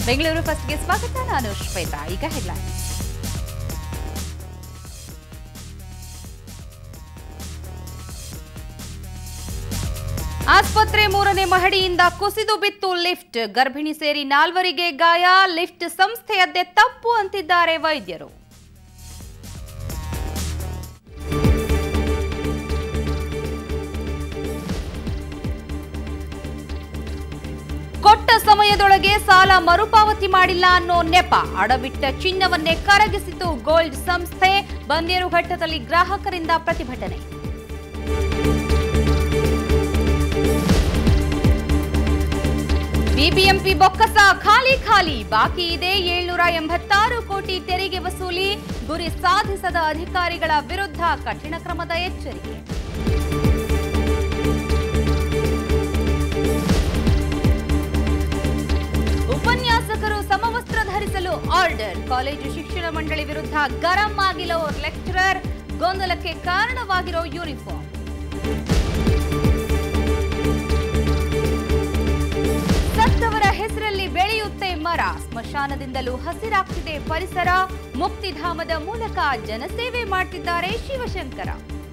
ಬೆಂಗಳೂರು ಫಸ್ಟ್ಗೆ ಸ್ವಾಗತ ನಾನು ಶ್ವೇತಾ ಈಗ ಹೆಡ್ಲೈನ್ಸ್ ಆಸ್ಪತ್ರೆ ಮೂರನೇ ಮಹಡಿಯಿಂದ ಕುಸಿದು ಬಿತ್ತು ಲಿಫ್ಟ್ ಗರ್ಭಿಣಿ ಸೇರಿ ನಾಲ್ವರಿಗೆ ಗಾಯ ಲಿಫ್ಟ್ ಸಂಸ್ಥೆಯದ್ದೇ ತಪ್ಪು ಅಂತಿದ್ದಾರೆ ವೈದ್ಯರು ಕೊಟ್ಟ ಸಮಯದೊಳಗೆ ಸಾಲ ಮರುಪಾವತಿ ಮಾಡಿಲ್ಲ ಅನ್ನೋ ನೆಪ ಅಡವಿಟ್ಟ ಚಿನ್ನವನ್ನೇ ಕರಗಿಸಿತು ಗೋಲ್ಡ್ ಸಂಸ್ಥೆ ಬಂದೇರು ಘಟ್ಟದಲ್ಲಿ ಗ್ರಾಹಕರಿಂದ ಪ್ರತಿಭಟನೆ ಬಿಬಿಎಂಪಿ ಬೊಕ್ಕಸ ಖಾಲಿ ಖಾಲಿ ಬಾಕಿ ಇದೆ ಏಳ್ನೂರ ಎಂಬತ್ತಾರು ಕೋಟಿ ತೆರಿಗೆ ವಸೂಲಿ ಗುರಿ ಸಾಧಿಸದ ಅಧಿಕಾರಿಗಳ ವಿರುದ್ಧ ಕಠಿಣ ಕ್ರಮದ ಎಚ್ಚರಿಕೆ ಉಪನ್ಯಾಸಕರು ಸಮವಸ್ತ್ರ ಧರಿಸಲು ಆರ್ಡರ್ ಕಾಲೇಜು ಶಿಕ್ಷಣ ಮಂಡಳಿ ವಿರುದ್ಧ ಗರಂ ಆಗಿರೋ ಲೆಕ್ಚರರ್ ಗೊಂದಲಕ್ಕೆ ಕಾರಣವಾಗಿರೋ ಯೂನಿಫಾರ್ಮ್ ಸತ್ತವರ ಹೆಸರಲ್ಲಿ ಬೆಳೆಯುತ್ತೆ ಮರ ಸ್ಮಶಾನದಿಂದಲೂ ಹಸಿರಾಗ್ತಿದೆ ಪರಿಸರ ಮುಕ್ತಿಧಾಮದ ಮೂಲಕ ಜನಸೇವೆ ಮಾಡ್ತಿದ್ದಾರೆ ಶಿವಶಂಕರ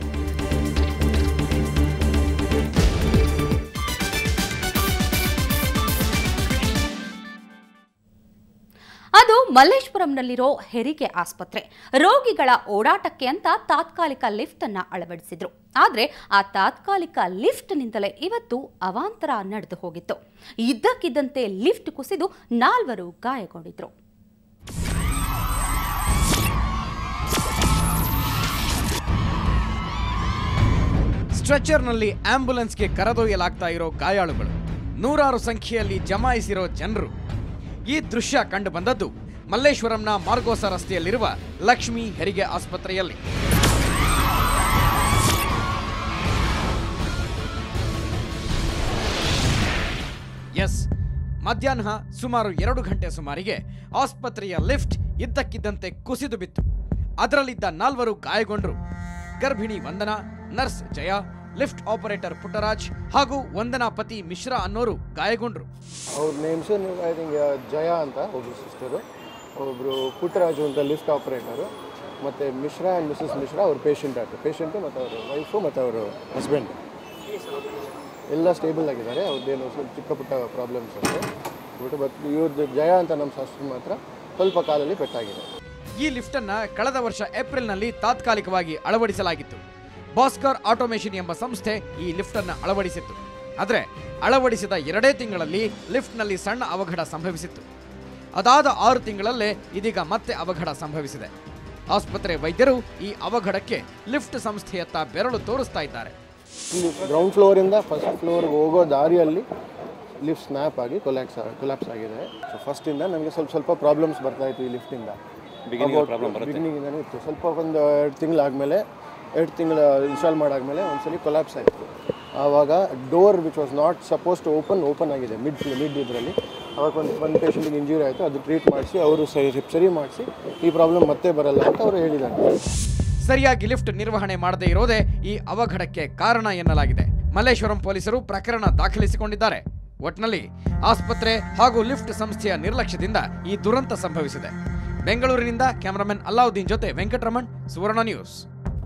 ಅದು ಮಲ್ಲೇಶ್ವರಂನಲ್ಲಿರೋ ಹೆರಿಗೆ ಆಸ್ಪತ್ರೆ ರೋಗಿಗಳ ಓಡಾಟಕ್ಕೆ ಅಂತ ತಾತ್ಕಾಲಿಕ ಲಿಫ್ಟ್ ಅನ್ನ ಅಳವಡಿಸಿದ್ರು ಆದ್ರೆ ಆ ತಾತ್ಕಾಲಿಕ ಲಿಫ್ಟ್ನಿಂದಲೇ ಇವತ್ತು ಅವಾಂತರ ನಡೆದು ಹೋಗಿತ್ತು ಇದ್ದಕ್ಕಿದ್ದಂತೆ ಲಿಫ್ಟ್ ಕುಸಿದು ನಾಲ್ವರು ಗಾಯಗೊಂಡಿದ್ರು ಸ್ಟ್ರೆಚರ್ನಲ್ಲಿ ಆಂಬ್ಯುಲೆನ್ಸ್ಗೆ ಕರೆದೊಯ್ಯಲಾಗ್ತಾ ಇರೋ ಗಾಯಾಳುಗಳು ನೂರಾರು ಸಂಖ್ಯೆಯಲ್ಲಿ ಜಮಾಯಿಸಿರೋ ಜನರು ಈ ದೃಶ್ಯ ಕಂಡು ಬಂದದ್ದು ಮಲ್ಲೇಶ್ವರಂನ ಮಾರ್ಗೋಸ ರಸ್ತೆಯಲ್ಲಿರುವ ಲಕ್ಷ್ಮಿ ಹೆರಿಗೆ ಆಸ್ಪತ್ರೆಯಲ್ಲಿ ಎಸ್ ಮಧ್ಯಾಹ್ನ ಸುಮಾರು ಎರಡು ಗಂಟೆ ಸುಮಾರಿಗೆ ಆಸ್ಪತ್ರೆಯ ಲಿಫ್ಟ್ ಇದ್ದಕ್ಕಿದ್ದಂತೆ ಕುಸಿದು ಬಿತ್ತು ಅದರಲ್ಲಿದ್ದ ನಾಲ್ವರು ಗಾಯಗೊಂಡರು ಗರ್ಭಿಣಿ Vandana nurse Jaya lift operator Puttaraj ಹಾಗೂ ವಂದನಾ ಪತಿ ಮಿಶ್ರಾ ಅನ್ನೋರು ಗಾಯಗೊಂಡ್ರು ಅವ್ರ ನೇಮ್ಸು ಐ ಥಿಂಕ್ ಜಯ ಅಂತ ಒಬ್ಬರು ಸಿಸ್ಟರು ಒಬ್ಬರು ಪುಟ್ಟರಾಜು ಅಂತ ಲಿಫ್ಟ್ ಆಪರೇಟರು ಮತ್ತು ಮಿಶ್ರಾ ಆ್ಯಂಡ್ ಮಿಸಸ್ ಮಿಶ್ರಾ ಅವ್ರ ಪೇಷಂಟ್ ಆಯ್ತು ಪೇಷಂಟು ಮತ್ತು ಅವ್ರ ವೈಫು ಮತ್ತು ಅವರು ಹಸ್ಬೆಂಡ್ ಎಲ್ಲ ಸ್ಟೇಬಲ್ ಆಗಿದ್ದಾರೆ ಅವ್ರದ್ದೇನು ಸ್ವಲ್ಪ ಚಿಕ್ಕ ಪುಟ್ಟ ಪ್ರಾಬ್ಲಮ್ಸ್ ಇದೆ ಬಟ್ ಬಟ್ ಇವ್ರದ್ದು ಜಯ ಅಂತ ನಮ್ಮ ಸಿಸ್ಟರ್ ಮಾತ್ರ ಸ್ವಲ್ಪ ಕಾಲಲ್ಲಿ ಪೆಟ್ಟಾಗಿದೆ ಈ ಲಿಫ್ಟ್ ಅನ್ನ ಕಳೆದ ವರ್ಷ ಏಪ್ರಿಲ್ನಲ್ಲಿ ತಾತ್ಕಾಲಿಕವಾಗಿ ಅಳವಡಿಸಲಾಗಿತ್ತು ಭಾಸ್ಕರ್ ಆಟೋಮೇಷನ್ ಎಂಬ ಸಂಸ್ಥೆ ಈ ಲಿಫ್ಟ್ ಅನ್ನ ಅಳವಡಿಸಿತ್ತು ಆದರೆ ಅಳವಡಿಸಿದ ಎರಡೇ ತಿಂಗಳಲ್ಲಿ ಲಿಫ್ಟ್ನಲ್ಲಿ ಸಣ್ಣ ಅವಘಡ ಸಂಭವಿಸಿತ್ತು ಅದಾದ ಆರು ತಿಂಗಳಲ್ಲೇ ಇದೀಗ ಮತ್ತೆ ಅವಘಡ ಸಂಭವಿಸಿದೆ ಆಸ್ಪತ್ರೆ ವೈದ್ಯರು ಈ ಅವಘಡಕ್ಕೆ ಲಿಫ್ಟ್ ಸಂಸ್ಥೆಯತ್ತ ಬೆರಳು ತೋರಿಸ್ತಾ ಇದ್ದಾರೆ ಇಲ್ಲಿ ಗ್ರೌಂಡ್ ಫ್ಲೋರಿಂದ ಫಸ್ಟ್ ಫ್ಲೋರ್ಗೆ ಹೋಗೋ ದಾರಿಯಲ್ಲಿ ಲಿಫ್ಟ್ ಸ್ನ್ಯಾಪ್ ಆಗಿ ಕೊಲ್ಯಾಕ್ಸ್ ಕೊಲ್ಯಾಪ್ಸ್ ಆಗಿದೆ ಸೊ ಫಸ್ಟಿಂದ ನಮಗೆ ಸ್ವಲ್ಪ ಸ್ವಲ್ಪ ಪ್ರಾಬ್ಲಮ್ಸ್ ಬರ್ತಾ ಇತ್ತು ಈ ಲಿಫ್ಟಿಂದ ಬಿಗಿನಿಂಗಿಂದನೇ ಇತ್ತು ಸ್ವಲ್ಪ ಒಂದು ಎರಡು ತಿಂಗಳಾದಮೇಲೆ ಎರಡು ತಿಂಗಳ ಇನ್ಸ್ಟಾಲ್ ಮಾಡಾದ್ಮೇಲೆ ಒಂದ್ಸಲಿ ಕೊಲ್ಯಾಪ್ಸ್ ಆಯಿತು ಆವಾಗ door which was not supposed to open open ಆಗಿದೆ ಮಿಡ್ ಮಿಡ್ ಇದರಲ್ಲಿ ಅವಾಗ ಒಂದು ಒಂದು ಪೇಷಂಟಿಗೆ ಇಂಜುರಿ ಆಯಿತು ಅದು ಟ್ರೀಟ್ ಮಾಡಿಸಿ ಅವರು ಸರಿ ಸರಿ ಮಾಡಿಸಿ ಈ ಪ್ರಾಬ್ಲಮ್ ಮತ್ತೆ ಬರಲ್ಲ ಅಂತ ಅವರು ಹೇಳಿದ್ದಾರೆ ಸರಿಯಾಗಿ ಲಿಫ್ಟ್ ನಿರ್ವಹಣೆ ಮಾಡದೇ ಇರೋದೇ ಈ ಅವಘಡಕ್ಕೆ ಕಾರಣ ಎನ್ನಲಾಗಿದೆ ಮಲ್ಲೇಶ್ವರಂ ಪೊಲೀಸರು ಪ್ರಕರಣ ದಾಖಲಿಸಿಕೊಂಡಿದ್ದಾರೆ ಒಟ್ನಲ್ಲಿ ಆಸ್ಪತ್ರೆ ಹಾಗೂ ಲಿಫ್ಟ್ ಸಂಸ್ಥೆಯ ನಿರ್ಲಕ್ಷ್ಯದಿಂದ ಈ ದುರಂತ ಸಂಭವಿಸಿದೆ ಬೆಂಗಳೂರಿನಿಂದ ಕ್ಯಾಮರಾಮನ್ ಅಲ್ಲಾವುದ್ದೀನ್ ಜೊತೆ ವೆಂಕಟರಮಣ್ ಸುವರ್ಣ ನ್ಯೂಸ್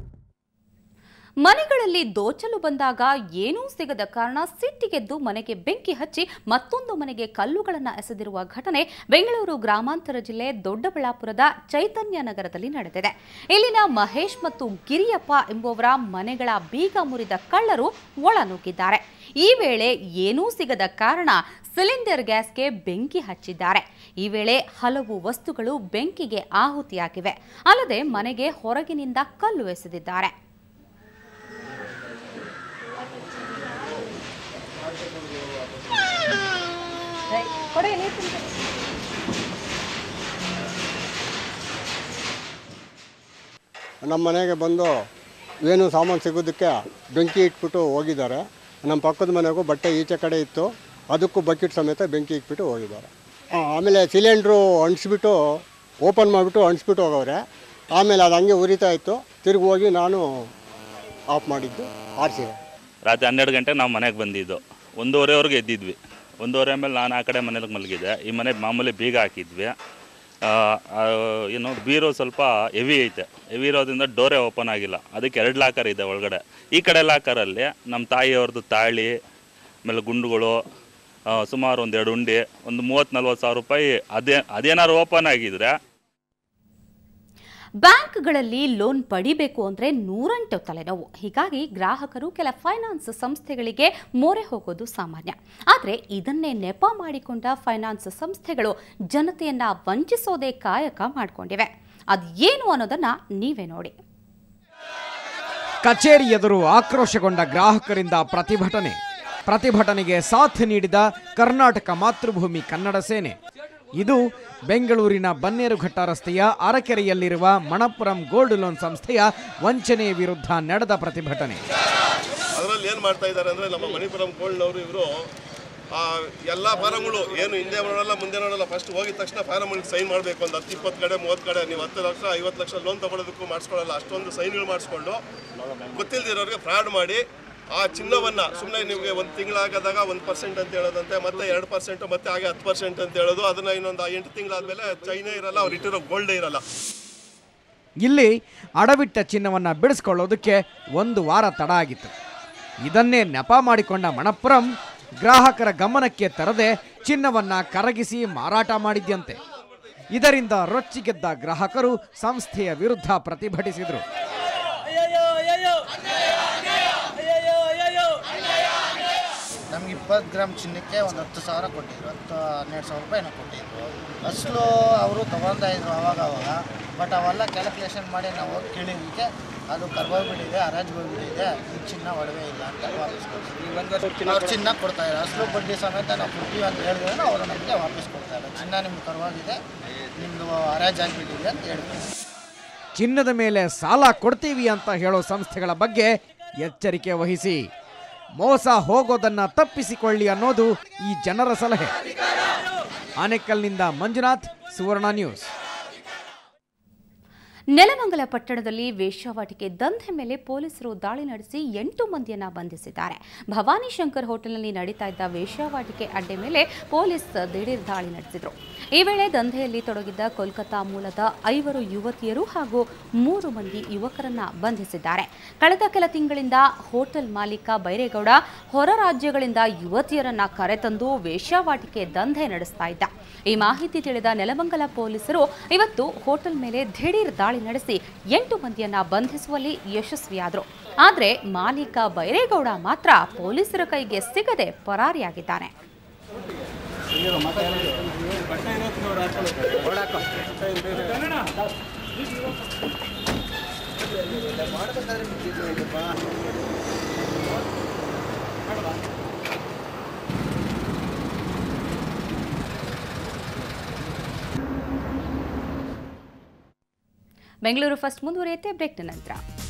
ಮನೆಗಳಲ್ಲಿ ದೋಚಲು ಬಂದಾಗ ಏನೂ ಸಿಗದ ಕಾರಣ ಸಿಟ್ಟಿಗೆದ್ದು ಮನೆಗೆ ಬೆಂಕಿ ಹಚ್ಚಿ ಮತ್ತೊಂದು ಮನೆಗೆ ಕಲ್ಲುಗಳನ್ನು ಎಸೆದಿರುವ ಘಟನೆ ಬೆಂಗಳೂರು ಗ್ರಾಮಾಂತರ ಜಿಲ್ಲೆ ದೊಡ್ಡಬಳ್ಳಾಪುರದ ಚೈತನ್ಯ ನಗರದಲ್ಲಿ ನಡೆದಿದೆ ಇಲ್ಲಿನ ಮಹೇಶ್ ಮತ್ತು ಗಿರಿಯಪ್ಪ ಎಂಬುವರ ಮನೆಗಳ ಬೀಗ ಮುರಿದ ಕಳ್ಳರು ಒಳನುಗ್ಗಿದ್ದಾರೆ ಈ ವೇಳೆ ಏನೂ ಸಿಗದ ಕಾರಣ ಸಿಲಿಂಡರ್ ಗ್ಯಾಸ್ಗೆ ಬೆಂಕಿ ಹಚ್ಚಿದ್ದಾರೆ ಈ ವೇಳೆ ಹಲವು ವಸ್ತುಗಳು ಬೆಂಕಿಗೆ ಆಹುತಿಯಾಗಿವೆ ಅಲ್ಲದೆ ಮನೆಗೆ ಹೊರಗಿನಿಂದ ಕಲ್ಲು ಎಸೆದಿದ್ದಾರೆ ನಮ್ಮ ಮನೆಗೆ ಬಂದು ಏನು ಸಾಮಾನು ಸಿಗೋದಕ್ಕೆ ಬೆಂಕಿ ಇಟ್ಬಿಟ್ಟು ಹೋಗಿದ್ದಾರೆ ನಮ್ಮ ಪಕ್ಕದ ಮನೆಗೂ ಬಟ್ಟೆ ಈಚೆ ಕಡೆ ಇತ್ತು ಅದಕ್ಕೂ ಬಕೆಟ್ ಸಮೇತ ಬೆಂಕಿ ಇಟ್ಬಿಟ್ಟು ಹೋಗಿದ್ದಾರೆ ಆ, ಆಮೇಲೆ ಸಿಲಿಂಡ್ರು ಅಂಟಿಸ್ಬಿಟ್ಟು ಓಪನ್ ಮಾಡಿಬಿಟ್ಟು ಅಂಟಿಸ್ಬಿಟ್ಟು ಹೋಗವ್ರೆ ಆಮೇಲೆ ಅದು ಹಂಗೆ ಉರಿತಾ ಇತ್ತು ತಿರುಗಿ ಹೋಗಿ ನಾನು ಆಫ್ ಮಾಡಿದ್ದು ಆರಿಸಿದೆ ರಾತ್ರಿ ಹನ್ನೆರಡು ಗಂಟೆಗೆ ನಾವು ಮನೆಗೆ ಬಂದಿದ್ದು ಒಂದೂವರೆವರೆಗೆ ಎದ್ದಿದ್ವಿ ಒಂದೂವರೆ ಮೇಲೆ ನಾನು ಆ ಕಡೆ ಮನೇಲಿ ಮಲಗಿದ್ದೆ ಈ ಮನೆ ಮಾಮೂಲಿ ಬೀಗ ಹಾಕಿದ್ವಿ ಆ, ಆ, ಏನು ಬೀರು ಸ್ವಲ್ಪ ಹೆವಿ ಐತೆ ಹೆವಿ ಇರೋದ್ರಿಂದ ಡೋರೇ ಓಪನ್ ಆಗಿಲ್ಲ ಅದಕ್ಕೆ ಎರಡು ಲಾಕರ್ ಇದೆ ಒಳಗಡೆ ಈ ಕಡೆ ಲಾಕರಲ್ಲಿ ನಮ್ಮ ತಾಯಿಯವ್ರದ್ದು ತಾಳಿ ಆಮೇಲೆ ಗುಂಡುಗಳು ಆ, ಸುಮಾರು ಒಂದು ಎರಡು ಉಂಡಿ ಒಂದು ಮೂವತ್ತು ನಲ್ವತ್ತು ಸಾವಿರ ರೂಪಾಯಿ ಅದೇ ಅದೇನಾದ್ರು ಓಪನ್ ಆಗಿದ್ರೆ ಬ್ಯಾಂಕ್ಗಳಲ್ಲಿ ಲೋನ್ ಪಡಿಬೇಕು ಅಂದರೆ ನೂರೆಂಟು ತಲೆನೋವು ಹೀಗಾಗಿ ಗ್ರಾಹಕರು ಕೆಲ ಫೈನಾನ್ಸ್ ಸಂಸ್ಥೆಗಳಿಗೆ ಮೊರೆ ಹೋಗೋದು ಸಾಮಾನ್ಯ ಆದರೆ ಇದನ್ನೇ ನೆಪ ಮಾಡಿಕೊಂಡ ಫೈನಾನ್ಸ್ ಸಂಸ್ಥೆಗಳು ಜನತೆಯನ್ನ ವಂಚಿಸೋದೇ ಕಾಯಕ ಮಾಡಿಕೊಂಡಿವೆ ಅದು ಏನು ಅನ್ನೋದನ್ನ ನೀವೇ ನೋಡಿ ಕಚೇರಿ ಎದುರು ಆಕ್ರೋಶಗೊಂಡ ಗ್ರಾಹಕರಿಂದ ಪ್ರತಿಭಟನೆ ಪ್ರತಿಭಟನೆಗೆ ಸಾಥ್ ನೀಡಿದ ಕರ್ನಾಟಕ ಮಾತೃಭೂಮಿ ಕನ್ನಡ ಸೇನೆ ಇದು ಬೆಂಗಳೂರಿನ ಬನ್ನೇರುಘಟ್ಟ ರಸ್ತೆಯ ಅರಕೆರೆಯಲ್ಲಿರುವ ಮಣಪ್ಪುರಂ ಗೋಲ್ಡ್ ಲೋನ್ ಸಂಸ್ಥೆಯ ವಂಚನೆ ವಿರುದ್ಧ ನಡೆದ ಪ್ರತಿಭಟನೆ ಅದರಲ್ಲಿ ಏನು ಮಾಡ್ತಾ ಇದ್ದಾರೆ ಅಂದರೆ ನಮ್ಮ ಮಣಿಪುರಂ ಗೋಲ್ಡ್ನವರು ಇವರು ಎಲ್ಲ ಫಾರಮ್ಗಳು ಏನು ಹಿಂದೆ ನೋಡಲ್ಲ ಮುಂದೆ ನೋಡಲ್ಲ ಫಸ್ಟ್ ಹೋಗಿದ ತಕ್ಷಣ ಫಾರಮ್ಗಳಿಗೆ ಸೈನ್ ಮಾಡಬೇಕು ಒಂದು ಹತ್ತು ಇಪ್ಪತ್ತು ಕಡೆ ಮೂವತ್ತು ಕಡೆ ನೀವು ಹತ್ತು ಲಕ್ಷ ಐವತ್ತು ಲಕ್ಷ ಲೋನ್ ತಗೊಳ್ಳೋದಕ್ಕೂ ಮಾಡಿಸ್ಕೊಳ್ಳಲ್ಲ ಅಷ್ಟೊಂದು ಸೈನ್ಗಳು ಮಾಡಿಸ್ಕೊಂಡು ಗೊತ್ತಿಲ್ಲದಿರೋರಿಗೆ ಫ್ರಾಡ್ ಮಾಡಿ ಆ ಚಿನ್ನವನ್ನು ಸುಮ್ಮನೆ ನಿಮಗೆ ಒಂದು ತಿಂಗಳಾಗದಾಗ ಒಂದು ಪರ್ಸೆಂಟ್ ಅಂತ ಹೇಳೋದಂತೆ ಮತ್ತೆ ಎರಡು ಪರ್ಸೆಂಟು ಮತ್ತೆ ಹಾಗೆ ಹತ್ತು ಪರ್ಸೆಂಟ್ ಅಂತ ಹೇಳೋದು ಅದನ್ನು ಇನ್ನೊಂದು ಎಂಟು ತಿಂಗಳಾದಮೇಲೆ ಚೈನೇ ಇರಲ್ಲ ಅವ್ರು ಇಟ್ಟಿರೋ ಗೋಲ್ಡೇ ಇರಲ್ಲ ಇಲ್ಲಿ ಅಡವಿಟ್ಟ ಚಿನ್ನವನ್ನ ಬಿಡಿಸ್ಕೊಳ್ಳೋದಕ್ಕೆ ಒಂದು ವಾರ ತಡ ಆಗಿತ್ತು ಇದನ್ನೇ ನೆಪ ಮಾಡಿಕೊಂಡ ಮಣಪ್ಪುರಂ ಗ್ರಾಹಕರ ಗಮನಕ್ಕೆ ತರದೆ ಚಿನ್ನವನ್ನ ಕರಗಿಸಿ ಮಾರಾಟ ಮಾಡಿದ್ಯಂತೆ ಇದರಿಂದ ರೊಚ್ಚಿಗೆದ್ದ ಗ್ರಾಹಕರು ಸಂಸ್ಥೆಯ ವಿರುದ್ಧ ಪ್ರತಿಭಟಿಸಿದರು ನಮ್ಗೆ ಇಪ್ಪತ್ತು ಗ್ರಾಮ್ ಚಿನ್ನಕ್ಕೆ ಒಂದು ಹತ್ತು ಸಾವಿರ ಕೊಟ್ಟಿದ್ರು ಹತ್ತು ಹನ್ನೆರಡು ಸಾವಿರ ರೂಪಾಯಿ ಏನೋ ಕೊಟ್ಟಿದ್ರು ಅಸಲು ಅವರು ತೊಗೊಳ್ತಾ ಇದ್ರು ಅವಾಗ ಅವಾಗ ಬಟ್ ಅವೆಲ್ಲ ಕ್ಯಾಲ್ಕುಲೇಷನ್ ಮಾಡಿ ನಾವು ಹೋಗಿ ಕೇಳಿದ್ದಕ್ಕೆ ಅದು ಕರ್ಬೋಗ್ಬಿಟ್ಟಿದೆ ಹರಾಜ್ ಹೋಗ್ಬಿಟ್ಟಿದೆ ಈ ಚಿನ್ನ ಒಡವೆ ಇಲ್ಲ ಅಂತ ವಾಪಸ್ ಕೊಡ್ತೀವಿ ಅವ್ರು ಚಿನ್ನ ಕೊಡ್ತಾ ಇದ್ದಾರೆ ಅಸಲು ಬಡ್ಡಿ ಸಮೇತ ನಾವು ಕೊಡ್ತೀವಿ ಅಂತ ಹೇಳಿದ್ರೆ ಅವರು ನಮಗೆ ವಾಪಸ್ ಕೊಡ್ತಾ ಇದ್ದಾರೆ ಚಿನ್ನ ನಿಮ್ಗೆ ಕರ್ವಾಗಿದೆ ನಿಮ್ಮದು ಹರಾಜ್ ಆಗಿಬಿಟ್ಟಿದೆ ಅಂತ ಹೇಳ್ತೀವಿ ಚಿನ್ನದ ಮೇಲೆ ಸಾಲ ಕೊಡ್ತೀವಿ ಅಂತ ಹೇಳೋ ಸಂಸ್ಥೆಗಳ ಬಗ್ಗೆ ಎಚ್ಚರಿಕೆ ವಹಿಸಿ ಮೋಸ ಹೋಗೋದನ್ನ ತಪ್ಪಿಸಿಕೊಳ್ಳಿ ಅನ್ನೋದು ಈ ಜನರ ಸಲಹೆ ಆನೆಕಲ್ನಿಂದ ಮಂಜುನಾಥ್ ಸುವರ್ಣ ನ್ಯೂಸ್ ನೆಲಮಂಗಲ ಪಟ್ಟಣದಲ್ಲಿ ವೇಶ್ಯಾವಾಟಿಕೆ ದಂಧೆ ಮೇಲೆ ಪೊಲೀಸರು ದಾಳಿ ನಡೆಸಿ ಎಂಟು ಮಂದಿಯನ್ನ ಬಂಧಿಸಿದ್ದಾರೆ ಭವಾನಿ ಶಂಕರ್ ಹೋಟೆಲ್ನಲ್ಲಿ ನಡೀತಾ ಇದ್ದ ವೇಶ್ಯಾವಾಟಿಕೆ ಅಡ್ಡೆ ಮೇಲೆ ಪೊಲೀಸ್ ದಿಢೀರ್ ದಾಳಿ ನಡೆಸಿದ್ರು ಈ ವೇಳೆ ದಂಧೆಯಲ್ಲಿ ತೊಡಗಿದ್ದ ಕೋಲ್ಕತಾ ಮೂಲದ ಐವರು ಯುವತಿಯರು ಹಾಗೂ ಮೂರು ಮಂದಿ ಯುವಕರನ್ನ ಬಂಧಿಸಿದ್ದಾರೆ ಕಳೆದ ಕೆಲ ತಿಂಗಳಿಂದ ಹೋಟೆಲ್ ಮಾಲೀಕ ಬೈರೇಗೌಡ ಹೊರ ರಾಜ್ಯಗಳಿಂದ ಯುವತಿಯರನ್ನ ಕರೆತಂದು ವೇಶ್ಯಾವಾಟಿಕೆ ದಂಧೆ ನಡೆಸ್ತಾ ಇದ್ದ ಈ ಮಾಹಿತಿ ತಿಳಿದ ನೆಲಮಂಗಲ ಪೊಲೀಸರು ಇವತ್ತು ಹೋಟೆಲ್ ಮೇಲೆ ದಿಢೀರ್ ದಾಳಿ ನಡೆಸಿ ಎಂಟು ಮಂದಿಯನ್ನ ಬಂಧಿಸುವಲ್ಲಿ ಯಶಸ್ವಿಯಾದರು ಆದರೆ ಮಾಲೀಕ ಬೈರೇಗೌಡ ಮಾತ್ರ ಪೊಲೀಸರ ಕೈಗೆ ಸಿಗದೆ ಪರಾರಿಯಾಗಿದ್ದಾನೆ ಬೆಂಗಳೂರು ಫಸ್ಟ್ ಮುಂದುವರಿಯುತ್ತೆ ಬ್ರೇಕ್ನ ನಂತರ